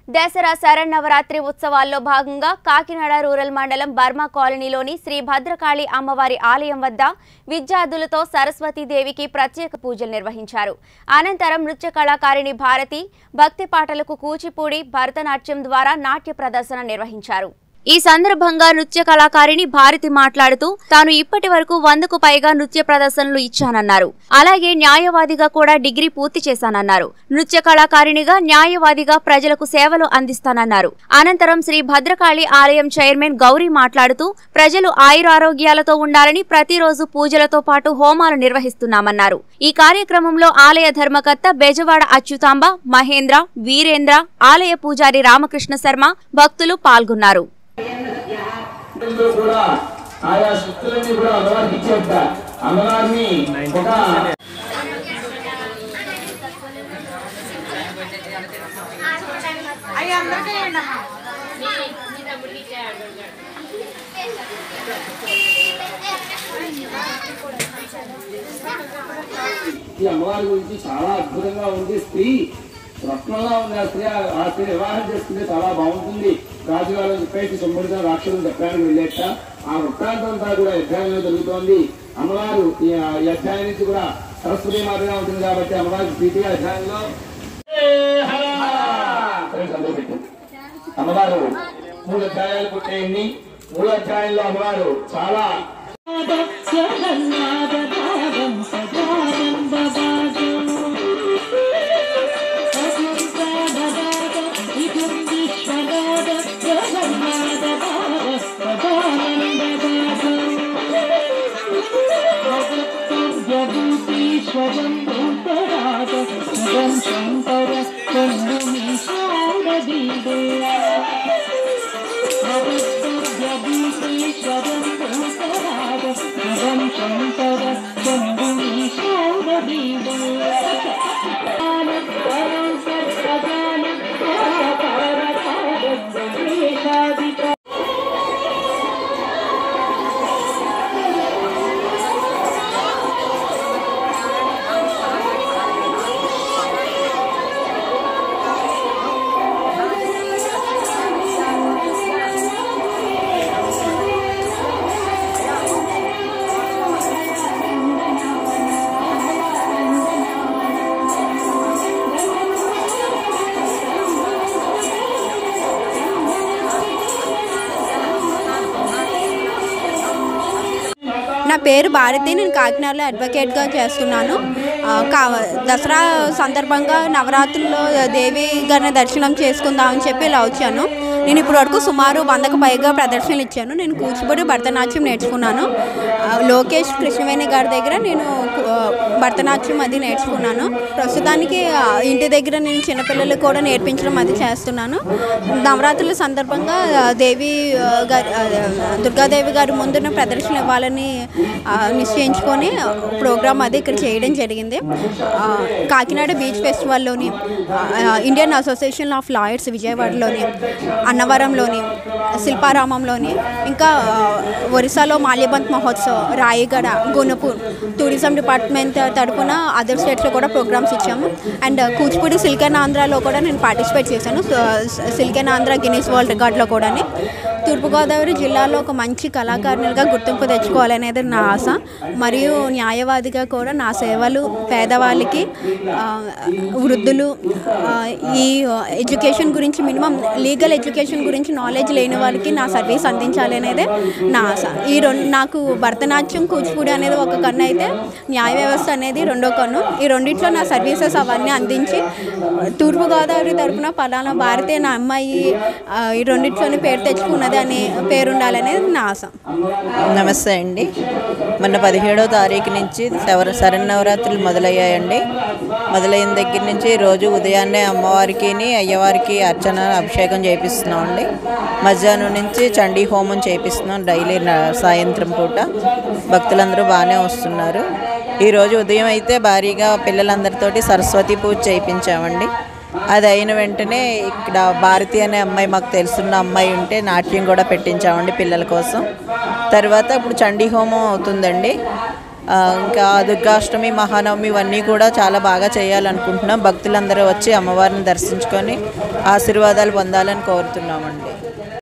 దసరా శరన్నవరాత్రి ఉత్సవాల్లో భాగంగా కాకినాడ రూరల్ మండలం బర్మా కాలనీలోని శ్రీ భద్రకాళి అమ్మవారి ఆలయం వద్ద విద్యార్థులతో సరస్వతీదేవికి ప్రత్యేక పూజలు నిర్వహించారు అనంతరం నృత్య కళాకారిణి భారతి భక్తి పాటలకు కూచిపూడి భరతనాట్యం ద్వారా నాట్య ప్రదర్శన నిర్వహించారు ఈ సందర్భంగా నృత్య కళాకారిణి భారతి మాట్లాడుతూ తాను ఇప్పటి వరకు వందకు పైగా నృత్య ప్రదర్శనలు ఇచ్చానన్నారు అలాగే న్యాయవాదిగా కూడా డిగ్రీ పూర్తి చేశానన్నారు నృత్య కళాకారిణిగా న్యాయవాదిగా ప్రజలకు సేవలు అందిస్తానన్నారు అనంతరం శ్రీ భద్రకాళి ఆలయం చైర్మన్ గౌరీ మాట్లాడుతూ ప్రజలు ఆయురారోగ్యాలతో ఉండాలని ప్రతిరోజు పూజలతో పాటు హోమాలు నిర్వహిస్తున్నామన్నారు ఈ కార్యక్రమంలో ఆలయ ధర్మకర్త బెజవాడ అచ్యుతాంబ మహేంద్ర వీరేంద్ర ఆలయ పూజారి రామకృష్ణ శర్మ భక్తులు పాల్గొన్నారు ఇందులో కూడా ఆయా శక్తులన్నీ కూడా అమ్మవారికి ఇచ్చేట అమ్మవారిని ఒక ఈ అమ్మవారి గురించి చాలా అద్భుతంగా ఉంది స్త్రీ రత్నంగా ఉంది ఆ స్త్రీ ఆ- ఆ స్త్రీ వివాహం చేసుకుంటే చాలా బాగుంటుంది రాజుగారు చెప్పేసి తొమ్మిదిగా రాక్షసులు చెప్పడానికి వెళ్ళేట ఆ వృత్తాంతం అంతా కూడా అధ్యాయంలో జరుగుతోంది అమ్మవారు ఈ ఈ అధ్యాయం నుంచి కూడా సరస్వతి మాదిరిగా ఉంటుంది కాబట్టి అమ్మవారికి ప్రీతిగా అధ్యాయంలో ఫ్రెండ్స్ అందరూ పెట్టు. అమ్మవారు మూడు అధ్యాయాలు పుట్టేయండి మూడు అధ్యాయంలో అమ్మవారు చాలా నా పేరు భారతి నేను కాకినాడలో అడ్వకేట్గా చేస్తున్నాను ఆ, కా దసరా సందర్భంగా నవరాత్రుల్లో దేవి గారిని దర్శనం చేసుకుందామని చెప్పి ఇలా వచ్చాను నేను ఇప్పటి వరకు సుమారు వందకు పైగా ప్రదర్శనలు ఇచ్చాను నేను కూచిపూడి భరతనాట్యం నేర్చుకున్నాను ఆ, లోకేష్ కృష్ణవేణి గారి దగ్గర నేను కు- ఆ, భరతనాట్యం అది నేర్చుకున్నాను ప్రస్తుతానికి ఆ, ఇంటి దగ్గర నేను చిన్నపిల్లలకు కూడా నేర్పించడం అది చేస్తున్నాను నవరాత్రుల సందర్భంగా ఆ, దేవి ఆ, గారి ఆ, దుర్గాదేవి గారి ముందున ప్రదర్శన ఇవ్వాలని ఆ, నిశ్చయించుకొని ప్రోగ్రామ్ అది ఇక్కడ చేయడం జరిగింది ఆ, కాకినాడ బీచ్ ఫెస్టివల్లోని ఆ, ఇండియన్ అసోసియేషన్ ఆఫ్ లాయర్స్ విజయవాడలోని అన్నవరంలోని శిల్పారామంలోని ఇంకా ఆ, ఒరిస్సాలో మాల్యబంత్ మహోత్సవ్ రాయగడ గుణపూర్ టూరిజం డిపార్ట్మెంట్ తరపున అదర్ స్టేట్స్లో కూడా ప్రోగ్రామ్స్ ఇచ్చాము అండ్ కూచిపూడి సిల్క్ అండ్ ఆంధ్రాలో కూడా నేను పార్టిసిపేట్ చేశాను silk and Andhra Guinness world రికార్డులో కూడా తూర్పుగోదావరి జిల్లాలో ఒక మంచి కళాకారునిగా గుర్తింపు తెచ్చుకోవాలనేది నా ఆశ మరియు న్యాయవాదిగా కూడా నా సేవలు పేదవాళ్ళకి ఆ, వృద్ధులు ఆ, ఈ ఎడ్యుకేషన్ గురించి మినిమం లీగల్ ఎడ్యుకేషన్ గురించి నాలెడ్జ్ లేని వాళ్ళకి నా సర్వీస్ అందించాలి అనేదే నా ఆశ ఈ రెండు నాకు భరతనాట్యం కూచిపూడి అనేది ఒక కన్ను అయితే న్యాయ వ్యవస్థ అనేది రెండో కన్ను ఈ రెండిట్లో నా సర్వీసెస్ అవన్నీ అందించి తూర్పుగోదావరి తరపున పలానా భారతీయ నా అమ్మాయి ఆ, ఈ రెండిట్లోని పేరు తెచ్చుకున్నది అని పేరు ఉండాలనేది నా ఆశ నమస్తే అండి మొన్న పదిహేడో తారీఖు నుంచి శవర శరన్నవరాత్రులు మొదలయ్యాయండి మొదలైన దగ్గర నుంచి రోజు ఉదయాన్నే అమ్మవారికి అయ్యవారికి అర్చన అభిషేకం చేపిస్తున్నామండి మధ్యాహ్నం నుంచి చండీ హోమం చేపిస్తున్నాం డైలీ నా- సాయంత్రం పూట భక్తులందరూ బాగానే వస్తున్నారు ఈరోజు ఉదయం అయితే భారీగా పిల్లలందరితోటి సరస్వతి పూజ చేయించామండి అది అయిన వెంటనే ఇక్కడ భారతి అనే అమ్మాయి మాకు తెలుసున్న అమ్మాయి ఉంటే నాట్యం కూడా పెట్టించామండి పిల్లల కోసం తర్వాత ఇప్పుడు చండీ హోమం అవుతుందండి ఆ, ఇంకా దుర్గాష్టమి మహానవమి ఇవన్నీ కూడా చాలా బాగా చేయాలనుకుంటున్నాం భక్తులందరూ వచ్చి అమ్మవారిని దర్శించుకొని ఆశీర్వాదాలు పొందాలని కోరుతున్నామండి